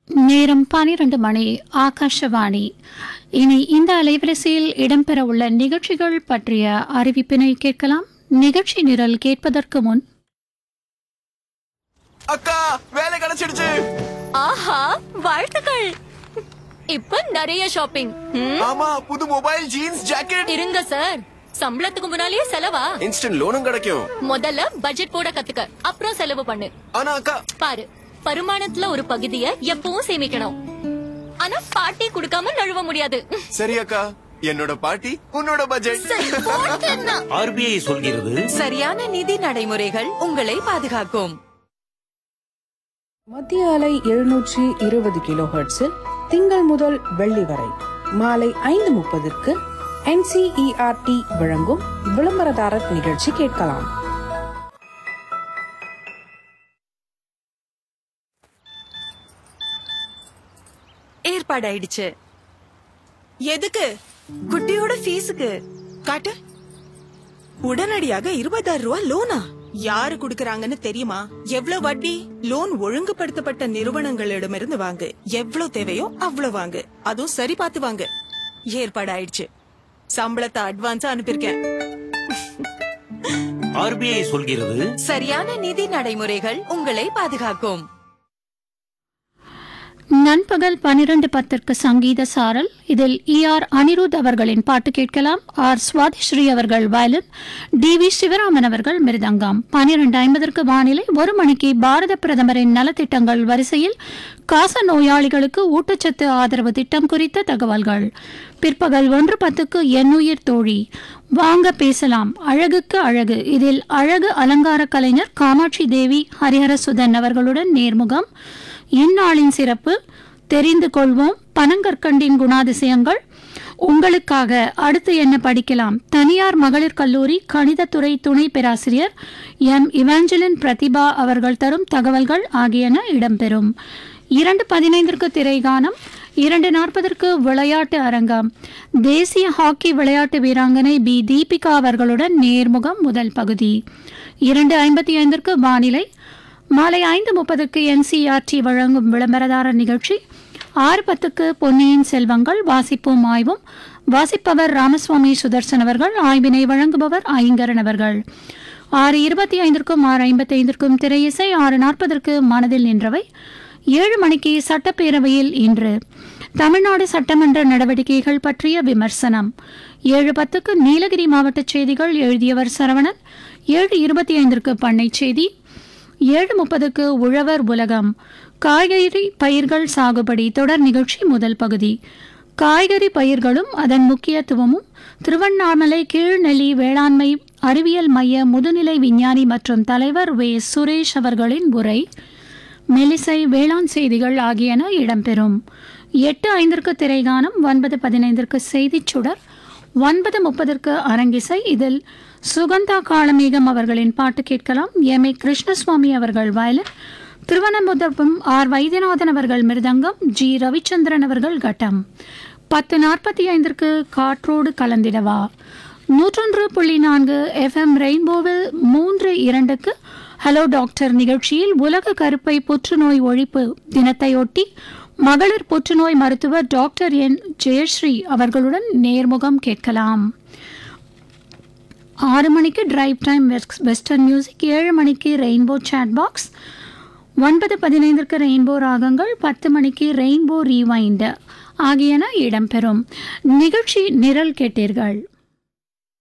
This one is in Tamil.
நேரம் பனிரெண்டு மணி ஆகாஷவாணி இனி இந்த அலைவரிசையில் இடம்பெற உள்ள நிகழ்ச்சிகள் பற்றிய அறிவிப்பினை கேட்கலாம் நிகழ்ச்சி நிரல் கேட்பதற்கு முன் அக்கா வேலை கிடைச்சிடுச்சு ஆஹா வாழ்த்துக்கள் இப்ப நிறைய ஷாப்பிங் ம், ஆமா புது மொபைல் ஜீன்ஸ் ஜாக்கெட் இருங்க சார் சம்பளத்துக்கு முன்னாலேயே செலவா இன்ஸ்டன்ட் லோனும் கிடைக்கும் முதல்ல பட்ஜெட் போட கத்துக்க அப்புறம் செலவு பண்ணு ஆனா அக்கா பாரு வருமானத்துல ஒரு பகுதிய எப்பவும் சேமிக்கணும் ஆனா பாட்டி கொடுக்காம நழுவ முடியாது சரி அக்கா என்னோட பாட்டி உன்னோட பட்ஜெட் சரி, போட்டுன்னா. ஆர்பிஐ சொல்கிறது சரியான நிதி நடைமுறைகள் உங்களை பாதுகாக்கும் மத்திய அலை எழுநூற்றி இருபது கிலோ ஹெர்ட்ஸில் திங்கள் முதல் வெள்ளி வரை மாலை ஐந்து முப்பதுக்கு என்சிஇஆர்டி வழங்கும் விளம்பரதாரர் நிகழ்ச்சி கேட்கலாம் ஏற்பாடாயிடுச்சு எதுக்கு குட்டியோட ஃபீஸுக்கு காட்டு உடனடியாக இருபதாயிரம் ரூபாய் லோனா யாரு குடுக்கறாங்கன்னு தெரியுமா எவ்வளவு வட்டி லோன் ஒழுங்குபடுத்தப்பட்ட நிறுவனங்களிடமிருந்து வாங்கு எவ்வளவு தேவையோ அவ்வளவு வாங்கு அதுவும் சரி பார்த்து வாங்கு ஏற்பாடாயிடுச்சு சம்பளத்தை அட்வான்ஸா அனுப்பியிருக்கேன் ஆர்பிஐ சொல்கிறது சரியான நிதி நடைமுறைகள் உங்களை பாதுகாக்கும் நண்பகல் பனிரெண்டு பத்திற்கு சங்கீத சாரல் இதில் இ ஆர் அனிருத் அவர்களின் பாட்டு கேட்கலாம் ஆர் சுவாதிஸ்ரீ அவர்கள் வயலின் டி வி சிவராமன் அவர்கள் மிருதங்கம் பனிரெண்டு ஐம்பதற்கு வானிலை ஒரு மணிக்கு பாரத பிரதமரின் நலத்திட்டங்கள் வரிசையில் காச நோயாளிகளுக்கு ஊட்டச்சத்து ஆதரவு திட்டம் குறித்த தகவல்கள் பிற்பகல் ஒன்று பத்துக்கு எண்ணுயிர் தோழி வாங்க பேசலாம் அழகுக்கு அழகு இதில் அழகு அலங்கார கலைஞர் காமாட்சி தேவி ஹரிஹரசுதன் அவர்களுடன் நேர்முகம் இந்நாளின் சிறப்பு தெரிந்து கொள்வோம் பனங்கற்கண்டின் குணாதிசயங்கள் உங்களுக்காக அடுத்து என்ன படிக்கலாம் தனியார் மகளிர் கல்லூரி கணிதத்துறை துணை பேராசிரியர் எம் இவாஞ்சலின் பிரதிபா அவர்கள் தரும் தகவல்கள் ஆகியன இடம்பெறும் இரண்டு பதினைந்திற்கு திரைகானம் இரண்டு நாற்பதற்கு விளையாட்டு அரங்கம் தேசிய ஹாக்கி விளையாட்டு வீராங்கனை பி தீபிகா அவர்களுடன் நேர்முகம் முதல் பகுதி இரண்டு ஐம்பத்தி ஐந்திற்கு வானிலை மாலை ஐந்து முப்பதுக்கு என்சிஆர்டி வழங்கும் விளம்பரதாரர் நிகழ்ச்சி ஆறு பத்துக்கு பொன்னியின் செல்வங்கள் வாசிப்போம் ஆய்வும் வாசிப்பவர் ராமசுவாமி சுதர்சன் அவர்கள் ஆய்வினை வழங்குபவர் ஐங்கரன் அவர்கள் ஆறு இருபத்தி ஐந்திற்கும் ஆறு ஐம்பத்தி ஐந்திற்கும் திரையிசை ஆறு நாற்பதற்கு மனதில் நின்றவை ஏழு மணிக்கு சட்டப்பேரவையில் இன்று தமிழ்நாடு சட்டமன்ற நடவடிக்கைகள் பற்றிய விமர்சனம் ஏழு பத்துக்கு நீலகிரி மாவட்ட செய்திகள் எழுதியவர் சரவணன் ஏழு இருபத்தி ஐந்திற்கு பண்ணை செய்தி ஏழு முப்பதுக்கு உழவர் உலகம் காய்கறி பயிர்கள் சாகுபடி தொடர் நிகழ்ச்சி முதல் பகுதி காய்கறி பயிர்களும் அதன் முக்கியத்துவமும் திருவண்ணாமலை கீழ்நெல்லி வேளாண்மை அறிவியல் மைய முதுநிலை விஞ்ஞானி மற்றும் தலைவர் வே சுரேஷ் அவர்களின் உரை மெலிசை வேளாண் செய்திகள் ஆகியன இடம்பெறும் எட்டு ஐந்திற்கு திரைகானம் ஒன்பது பதினைந்திற்கு செய்திச் சுடர் ஒன்பது முப்பதற்கு அரங்கிசை இதில் சுகந்தா காளமேகம் அவர்களின் பாட்டு கேட்கலாம் எம் ஏ கிருஷ்ணசுவாமி அவர்கள் வயலின் திருவனமுதப்பம் ஆர் வைத்தியநாதன் அவர்கள் மிருதங்கம் ஜி ரவிச்சந்திரன் அவர்கள் கட்டம் பத்து நாற்பத்தி ஐந்திற்கு காற்றோடு கலந்திடவா நூற்றொன்று புள்ளி நான்கு எஃப்எம் ரெயின்போவில் மூன்று இரண்டுக்கு ஹலோ டாக்டர் நிகழ்ச்சியில் உலக கருப்பை புற்றுநோய் ஒழிப்பு தினத்தையொட்டி மகளிர் புற்றுநோய் மருத்துவர் டாக்டர் என் ஜெயஸ்ரீ அவர்களுடன் நேர்முகம் கேட்கலாம் ஆறு மணிக்கு டிரைவ் டைம் வெஸ்டர்ன் மியூசிக் ஏழு மணிக்கு ரெயின்போ சாட் பாக்ஸ் ஒன்பது பதினைந்திற்கு ரெயின்போ ராகங்கள் பத்து மணிக்கு ரெயின்போ ரீவைண்ட் ஆகியன இடம்பெறும் நிகழ்ச்சி நிரல் கேட்டீர்கள்